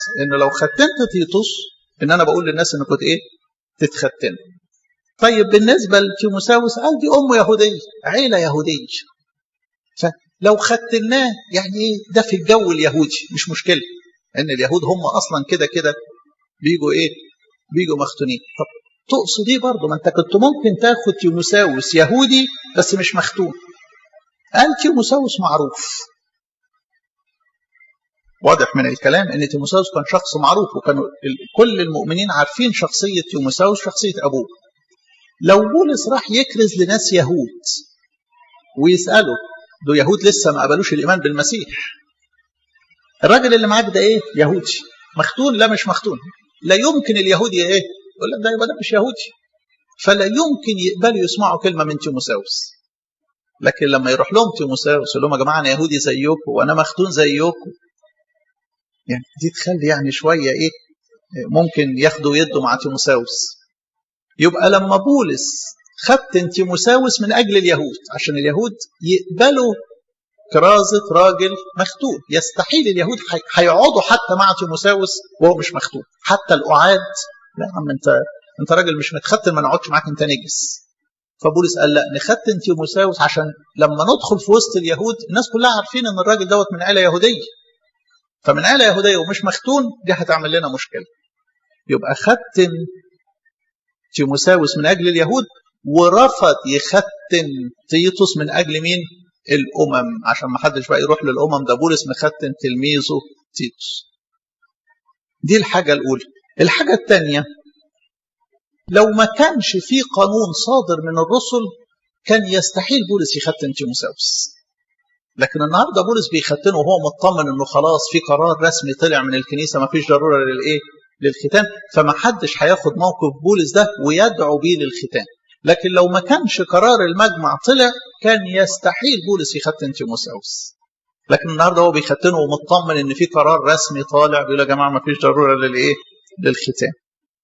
انه لو ختنت تيتوس ان انا بقول للناس ان كنت ايه تتختن طيب بالنسبه لتيموساوس قال دي امه يهوديه عيله يهوديه فلو ختناه يعني ايه ده في الجو اليهودي مش مشكله ان اليهود هم اصلا كده كده بيجوا ايه بيجوا مختونين طب تقصد ايه برضه ما انت كنت ممكن تاخد تيموساوس يهودي بس مش مختون قال تيموساوس معروف واضح من الكلام ان تيموساوس كان شخص معروف وكانوا كل المؤمنين عارفين شخصيه تيموساوس شخصيه ابوه لو بولس راح يكرز لناس يهود ويسالوا دول يهود لسه ما قبلوش الايمان بالمسيح الراجل اللي معاك ده ايه يهودي مختون لا مش مختون لا يمكن اليهودي ايه يقول لك ده يبقى ده مش يهودي فلا يمكن يقبلوا يسمعوا كلمه من تيموساوس لكن لما يروح لهم تيموساوس يقول لهم يا جماعه انا يهودي زيكم وانا مختون زيكم يعني دي تخلي يعني شويه ايه ممكن ياخدوا يدوا مع تيموساوس يبقى لما بولس ختن تيموساوس من اجل اليهود عشان اليهود يقبلوا كرازة راجل مختون يستحيل اليهود هيقعدوا حتى مع تيموساوس وهو مش مختون حتى الأعاد لا يا عم انت انت راجل مش متختن ما نقعدش معاك انت نجس فبولس قال لا نختن تيموساوس عشان لما ندخل في وسط اليهود الناس كلها عارفين ان الراجل دوت من عيله يهوديه فمن عيله يهوديه ومش مختون دي هتعمل لنا مشكله يبقى ختن تيموساوس من اجل اليهود ورفض يختن تيتوس من اجل مين؟ الامم عشان ما حدش بقى يروح للامم ده بولس مختن تلميذه تيتوس. دي الحاجه الاولى. الحاجه الثانيه لو ما كانش في قانون صادر من الرسل كان يستحيل بولس يختن تيموساوس. لكن النهارده بولس بيختنه وهو مطمن انه خلاص في قرار رسمي طلع من الكنيسه ما فيش ضروره للايه؟ للختان فما حدش هياخد موقف بولس ده ويدعو بيه للختان. لكن لو ما كانش قرار المجمع طلع كان يستحيل بولس يختن تيموساوس لكن النهارده هو بيختنه ومطمن ان في قرار رسمي طالع بيقول يا جماعه ما فيش ضروره للايه؟ للختان.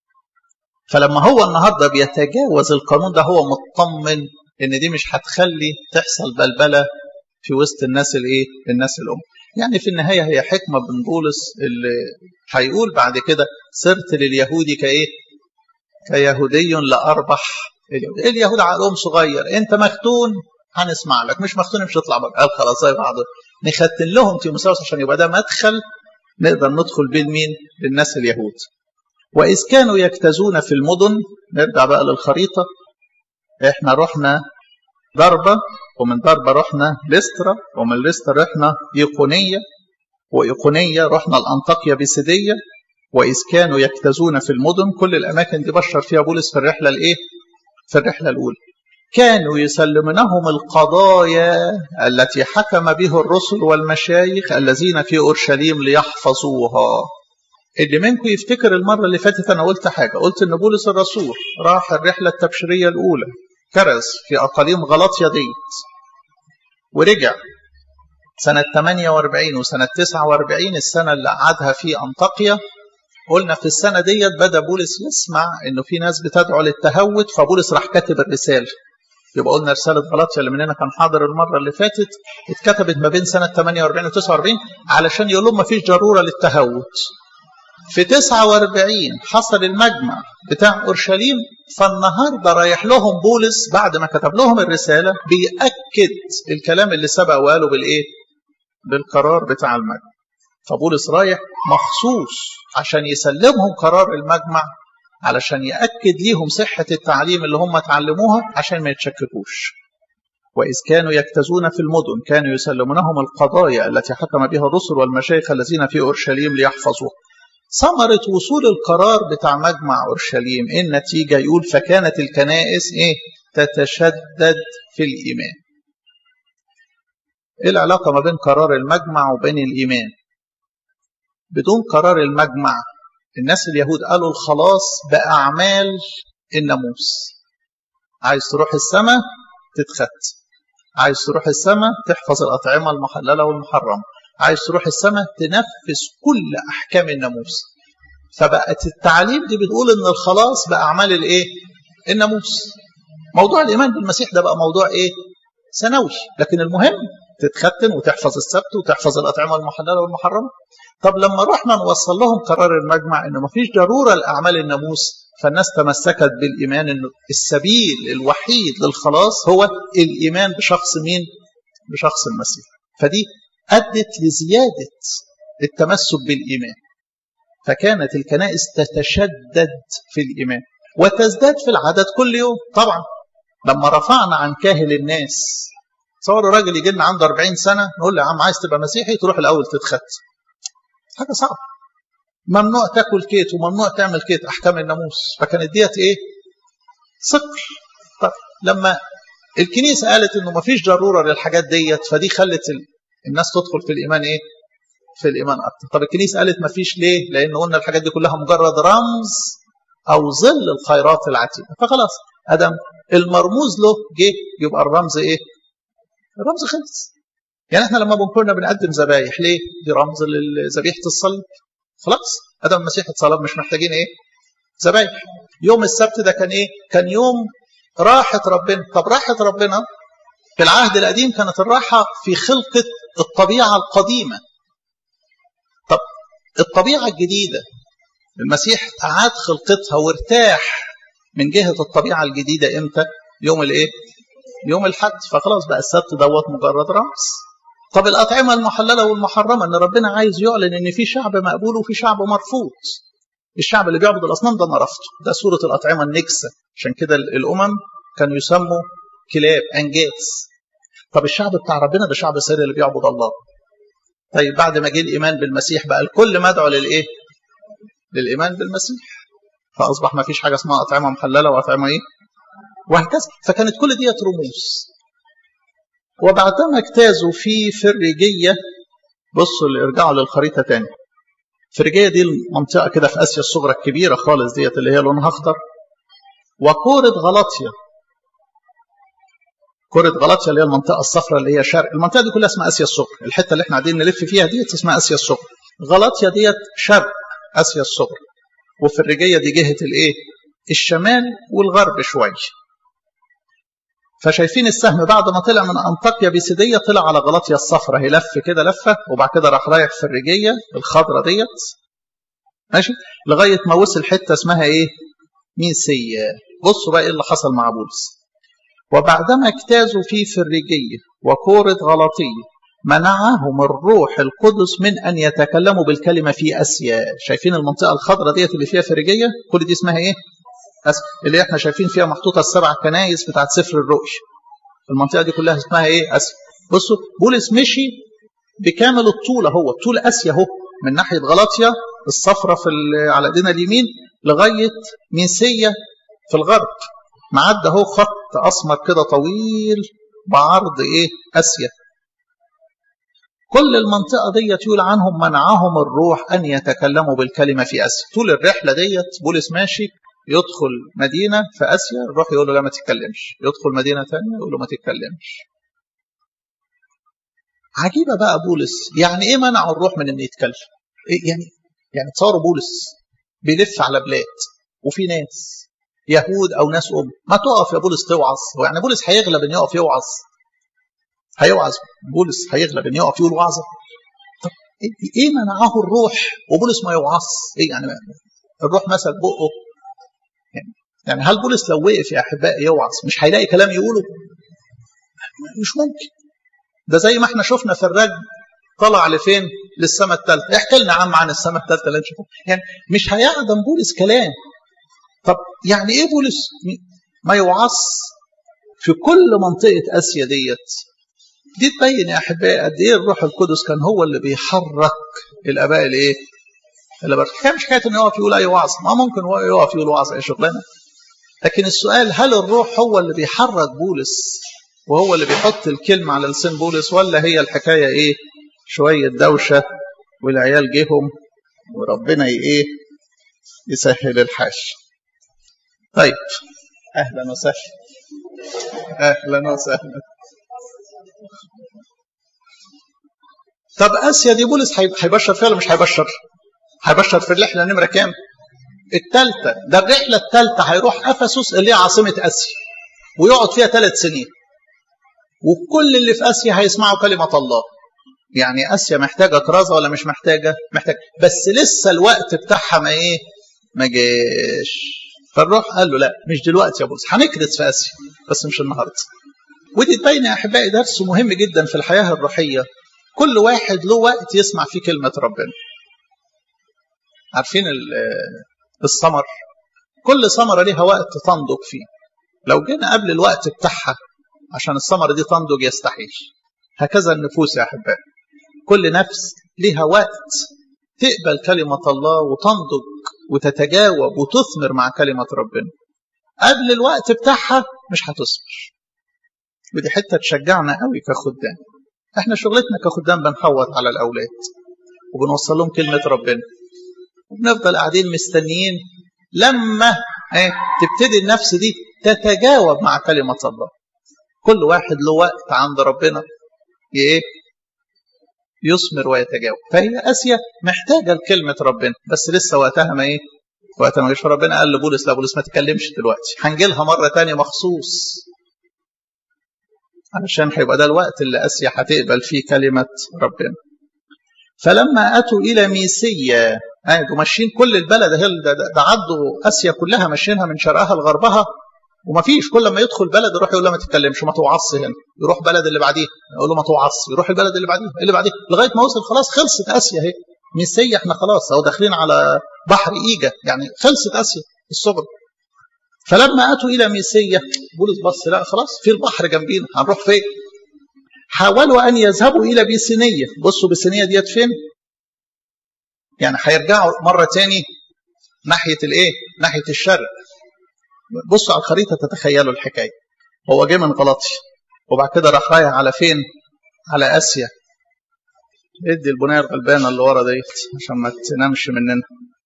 فلما هو النهارده بيتجاوز القانون ده هو مطمن ان دي مش هتخلي تحصل بلبله في وسط الناس الايه؟ الناس الام. يعني في النهايه هي حكمه بن بولس اللي هيقول بعد كده صرت لليهودي كايه؟ كيهودي لاربح اليهود اليهود عقلهم صغير انت مختون هنسمع لك مش مختون مش هتطلع بره قال خلاص زي بعض نختن لهم تيموساوس عشان يبقى ده مدخل نقدر ندخل بين مين للناس اليهود واذ كانوا يجتازون في المدن نرجع بقى للخريطه احنا رحنا ضربه ومن ضربه رحنا لسترا ومن لسترا رحنا ايقونيه وايقونيه رحنا الانطاكيا بيسيديه واذ كانوا يجتازون في المدن كل الاماكن دي بشر فيها بولس في الرحله الايه في الرحلة الأولى كانوا يسلمونهم القضايا التي حكم به الرسل والمشايخ الذين في أورشليم ليحفظوها اللي منكم يفتكر المرة اللي فاتت أنا قلت حاجة قلت إن بولس الرسول راح الرحلة التبشيرية الأولى كرز في أقاليم غلطية ديت ورجع سنة 48 وسنة 49 السنة اللي قعدها في أنطاكيا قلنا في السنة ديت بدأ بولس يسمع إنه في ناس بتدعو للتهوت فبولس راح كاتب الرسالة يبقى قلنا رسالة غلطية اللي مننا كان حاضر المرة اللي فاتت اتكتبت ما بين سنة 48 و 49 علشان يقول لهم ما فيش ضرورة للتهوت في 49 حصل المجمع بتاع أورشليم فالنهاردة رايح لهم بولس بعد ما كتب لهم الرسالة بيأكد الكلام اللي سبق وقاله بالإيه؟ بالقرار بتاع المجمع فبولس رايح مخصوص عشان يسلمهم قرار المجمع علشان يأكد ليهم صحة التعليم اللي هم اتعلموها عشان ما يتشككوش وإذ كانوا يجتازون في المدن كانوا يسلمونهم القضايا التي حكم بها الرسل والمشايخ الذين في أورشليم ليحفظوها ثمرة وصول القرار بتاع مجمع أورشليم إيه النتيجة يقول فكانت الكنائس إيه تتشدد في الإيمان إيه العلاقة ما بين قرار المجمع وبين الإيمان بدون قرار المجمع الناس اليهود قالوا الخلاص بأعمال الناموس عايز تروح السماء تتخت عايز تروح السماء تحفظ الأطعمة المحللة والمحرمة عايز تروح السماء تنفذ كل أحكام الناموس فبقت التعليم دي بتقول إن الخلاص بأعمال الإيه؟ الناموس موضوع الإيمان بالمسيح ده بقى موضوع إيه؟ ثانوي لكن المهم تتختن وتحفظ السبت وتحفظ الأطعمة المحللة والمحرمة طب لما رحنا نوصل لهم قرار المجمع إنه مفيش ضرورة لأعمال الناموس فالناس تمسكت بالإيمان إنه السبيل الوحيد للخلاص هو الإيمان بشخص مين؟ بشخص المسيح فدي أدت لزيادة التمسك بالإيمان فكانت الكنائس تتشدد في الإيمان وتزداد في العدد كل يوم طبعا لما رفعنا عن كاهل الناس تصوروا راجل يجي لنا عنده 40 سنه نقول له يا عم عايز تبقى مسيحي تروح الاول تتخت حاجه صعبه ممنوع تاكل كيت وممنوع تعمل كيت احكام الناموس فكانت ديت ايه ثقل طب لما الكنيسه قالت انه ما فيش ضروره للحاجات ديت فدي خلت الناس تدخل في الايمان ايه في الايمان اكتر طب الكنيسه قالت ما فيش ليه لان قلنا الحاجات دي كلها مجرد رمز او ظل الخيرات العتيده فخلاص ادم المرموز له جه يبقى الرمز ايه الرمز خلص يعني احنا لما كنا بنقدم ذبايح ليه دي رمز لذبيحه الصليب خلاص ادم المسيح اتصلب مش محتاجين ايه ذبايح يوم السبت ده كان ايه كان يوم راحه ربنا طب راحه ربنا في العهد القديم كانت الراحه في خلقه الطبيعه القديمه طب الطبيعه الجديده المسيح اعاد خلقتها وارتاح من جهه الطبيعه الجديده امتى يوم الايه يوم الحد فخلاص بقى السبت دوت مجرد رأس طب الأطعمة المحللة والمحرمة إن ربنا عايز يعلن إن في شعب مقبول وفي شعب مرفوض الشعب اللي بيعبد الأصنام ده أنا رفضه ده سورة الأطعمة النكسة عشان كده الأمم كانوا يسموا كلاب أنجاز طب الشعب بتاع ربنا ده شعب سري اللي بيعبد الله طيب بعد ما جه الإيمان بالمسيح بقى الكل مدعو للإيه؟ للإيمان بالمسيح فأصبح ما فيش حاجة اسمها أطعمة محللة وأطعمة إيه؟ وهكذا فكانت كل ديت رموز وبعدما اجتازوا في فريجية بصوا اللي ارجعوا للخريطة تاني فريجية دي المنطقة كده في آسيا الصغرى الكبيرة خالص ديت اللي هي لونها أخضر وكورة غلطية كورة غلطية اللي هي المنطقة الصفراء اللي هي شرق المنطقة دي كلها اسمها آسيا الصغرى الحتة اللي احنا قاعدين نلف فيها ديت اسمها آسيا الصغرى غلطية ديت شرق آسيا الصغرى وفريجية دي جهة الايه الشمال والغرب شويه فشايفين السهم بعد ما طلع من انطاكيا بيسيديه طلع على غلطيا الصفراء هي لف كده لفه وبعد كده راح رايح في الرجيه الخضراء ديت ماشي لغايه ما وصل حته اسمها ايه؟ ميسيه بصوا بقى ايه اللي حصل مع بولس وبعدما اجتازوا في فريجيه وكوره غلطيه منعهم الروح القدس من ان يتكلموا بالكلمه في اسيا شايفين المنطقه الخضراء ديت اللي فيها فريجيه كل دي اسمها ايه؟ اللي احنا شايفين فيها محطوطه السبع كنايس بتاعت سفر الرؤيا المنطقه دي كلها اسمها ايه اسيا بصوا بولس مشي بكامل الطول اهو طول اسيا اهو من ناحيه غلاطيا الصفرة في على ايدينا اليمين لغايه ميسيه في الغرب معدى اهو خط اسمر كده طويل بعرض ايه اسيا كل المنطقة ديت يقول عنهم منعهم الروح أن يتكلموا بالكلمة في آسيا طول الرحلة ديت بولس ماشي يدخل مدينة في آسيا الروح يقول له لا ما تتكلمش يدخل مدينة ثانية يقول له ما تتكلمش عجيبة بقى بولس يعني ايه منع الروح من انه يتكلم إيه يعني يعني تصوروا بولس بيلف على بلاد وفي ناس يهود او ناس ام ما تقف يا بولس توعظ هو يعني بولس هيغلب ان يقف يوعظ هيوعظ بولس هيغلب ان يقف يقول وعظه طب ايه منعه الروح وبولس ما يوعظ ايه يعني الروح مثل بقه يعني, يعني هل بولس لو وقف يا احبائي يوعظ مش هيلاقي كلام يقوله مش ممكن ده زي ما احنا شفنا في الرجل طلع لفين للسماء الثالثه احكي لنا يا عم عن السماء الثالثه اللي نشوفها يعني مش هيعدم بولس كلام طب يعني ايه بولس ما يوعظ في كل منطقه اسيا ديت دي تبين يا احبائي قد ايه الروح القدس كان هو اللي بيحرك الاباء الايه اللي كان مش حكايه انه يقف يقول اي وعظ ما ممكن هو يقف يقول وعظ اي شغلانه لكن السؤال هل الروح هو اللي بيحرك بولس وهو اللي بيحط الكلمة على لسان بولس ولا هي الحكاية ايه شوية دوشة والعيال جيهم وربنا ايه يسهل الحاش طيب اهلا وسهلا اهلا وسهلا طب اسيا دي بولس هيبشر فيها ولا مش هيبشر؟ هيبشر في الرحله نمره كام؟ الثالثه ده الرحله الثالثه هيروح افسس اللي هي عاصمه اسيا ويقعد فيها ثلاث سنين وكل اللي في اسيا هيسمعوا كلمه الله يعني اسيا محتاجه كرازه ولا مش محتاجه محتاجه بس لسه الوقت بتاعها ما ايه ما جاش فالروح قال له لا مش دلوقتي يا بولس هنكرز في اسيا بس مش النهارده ودي تبين يا احبائي درس مهم جدا في الحياه الروحيه كل واحد له وقت يسمع فيه كلمه ربنا عارفين الثمر كل ثمره ليها وقت تنضج فيه لو جينا قبل الوقت بتاعها عشان الثمره دي تنضج يستحيل هكذا النفوس يا احبائي كل نفس ليها وقت تقبل كلمه الله وتنضج وتتجاوب وتثمر مع كلمه ربنا قبل الوقت بتاعها مش هتثمر ودي حته تشجعنا قوي كخدام احنا شغلتنا كخدام بنحوط على الاولاد وبنوصل لهم كلمه ربنا وبنفضل قاعدين مستنيين لما ايه تبتدي النفس دي تتجاوب مع كلمه الله كل واحد له وقت عند ربنا ايه يثمر ويتجاوب فهي اسيا محتاجه لكلمه ربنا بس لسه وقتها ما ايه وقتها ما جاش ربنا قال لبولس لا بولس ما تتكلمش دلوقتي هنجي لها مره ثانيه مخصوص علشان هيبقى ده الوقت اللي اسيا هتقبل فيه كلمه ربنا فلما اتوا الى ميسيا قعدوا ماشيين كل البلد ده, ده, ده عدوا اسيا كلها ماشيينها من شرقها لغربها وما فيش كل ما يدخل بلد يروح يقول له ما تتكلمش ما توعص هنا يروح بلد اللي بعديها يقول له ما توعص يروح البلد اللي بعديها اللي بعديها لغايه ما وصل خلاص خلصت اسيا اهي ميسيا احنا خلاص اهو داخلين على بحر ايجا يعني خلصت اسيا الصغرى فلما اتوا الى ميسيا بولس بص لا خلاص في البحر جنبينا هنروح فين؟ حاولوا ان يذهبوا الى بيسينيه بصوا بيسينيه ديت فين؟ يعني هيرجعوا مره تاني ناحيه الايه؟ ناحيه الشرق بصوا على الخريطه تتخيلوا الحكايه هو جه من غلطي وبعد كده راح رايح على فين؟ على اسيا ادي البنيه الغلبانه اللي ورا ديت عشان ما تنامش مننا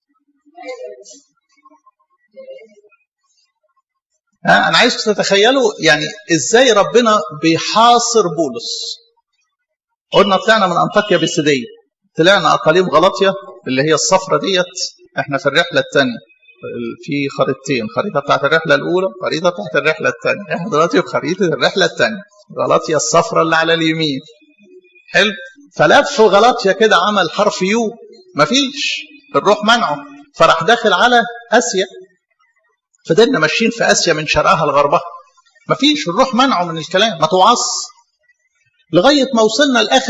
انا عايزكم تتخيلوا يعني ازاي ربنا بيحاصر بولس قلنا طلعنا من انطاكيا بسديه طلعنا اقاليم غلطيا اللي هي الصفرة ديت احنا في الرحله الثانيه في خريطتين خريطه بتاعت الرحله الاولى خريطه بتاعت الرحله الثانيه احنا دلوقتي في خريطه الرحله الثانيه غلطيا الصفرة اللي على اليمين حلو فلف غلطيا كده عمل حرف يو مفيش الروح منعه فراح داخل على اسيا فضلنا ماشيين في اسيا من شرقها لغربها مفيش الروح منعه من الكلام ما توعص لغايه ما وصلنا لاخر